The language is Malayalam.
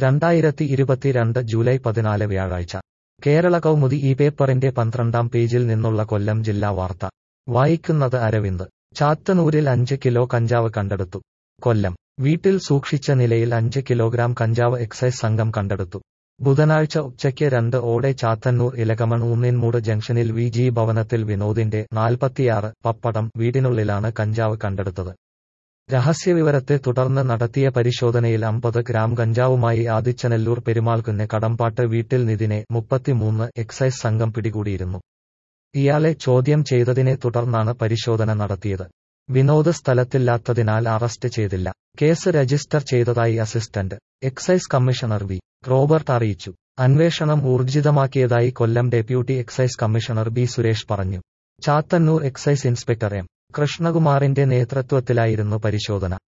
രണ്ടായിരത്തി ഇരുപത്തിരണ്ട് ജൂലൈ പതിനാല് വ്യാഴാഴ്ച കേരള കൗമുദി ഈ പേപ്പറിന്റെ പന്ത്രണ്ടാം പേജിൽ നിന്നുള്ള കൊല്ലം ജില്ലാ വാർത്ത വായിക്കുന്നത് അരവിന്ദ് ചാത്തന്നൂരിൽ അഞ്ച് കിലോ കഞ്ചാവ് കണ്ടെടുത്തു കൊല്ലം വീട്ടിൽ സൂക്ഷിച്ച നിലയിൽ അഞ്ച് കിലോഗ്രാം കഞ്ചാവ് എക്സൈസ് സംഘം കണ്ടെടുത്തു ബുധനാഴ്ച ഉച്ചയ്ക്ക് രണ്ട് ഓടെ ചാത്തന്നൂർ ഇലകമൺ ഊന്നിൻമൂട് ജംഗ്ഷനിൽ വി ജി ഭവനത്തിൽ വിനോദിന്റെ നാൽപ്പത്തിയാറ് പപ്പടം വീടിനുള്ളിലാണ് കഞ്ചാവ് കണ്ടെടുത്തത് രഹസ്യവിവരത്തെ തുടർന്ന് നടത്തിയ പരിശോധനയിൽ അമ്പത് ഗ്രാം കഞ്ചാവുമായി ആദിച്ചനെല്ലൂർ പെരുമാൾക്കുന്ന് കടമ്പാട്ട് വീട്ടിൽ നിതിനെ മുപ്പത്തിമൂന്ന് എക്സൈസ് സംഘം പിടികൂടിയിരുന്നു ഇയാളെ ചോദ്യം ചെയ്തതിനെ തുടർന്നാണ് പരിശോധന നടത്തിയത് വിനോദ് സ്ഥലത്തില്ലാത്തതിനാൽ അറസ്റ്റ് ചെയ്തില്ല കേസ് രജിസ്റ്റർ ചെയ്തതായി assistant excise commissioner V Robert അറിയിച്ചു അന്വേഷണം ഊർജിതമാക്കിയതായി Kollam deputy excise commissioner B Suresh പറഞ്ഞു ചാത്തന്നൂർ എക്സൈസ് ഇൻസ്പെക്ടർ എം കൃഷ്ണകുമാറിന്റെ നേതൃത്വത്തിലായിരുന്നു പരിശോധന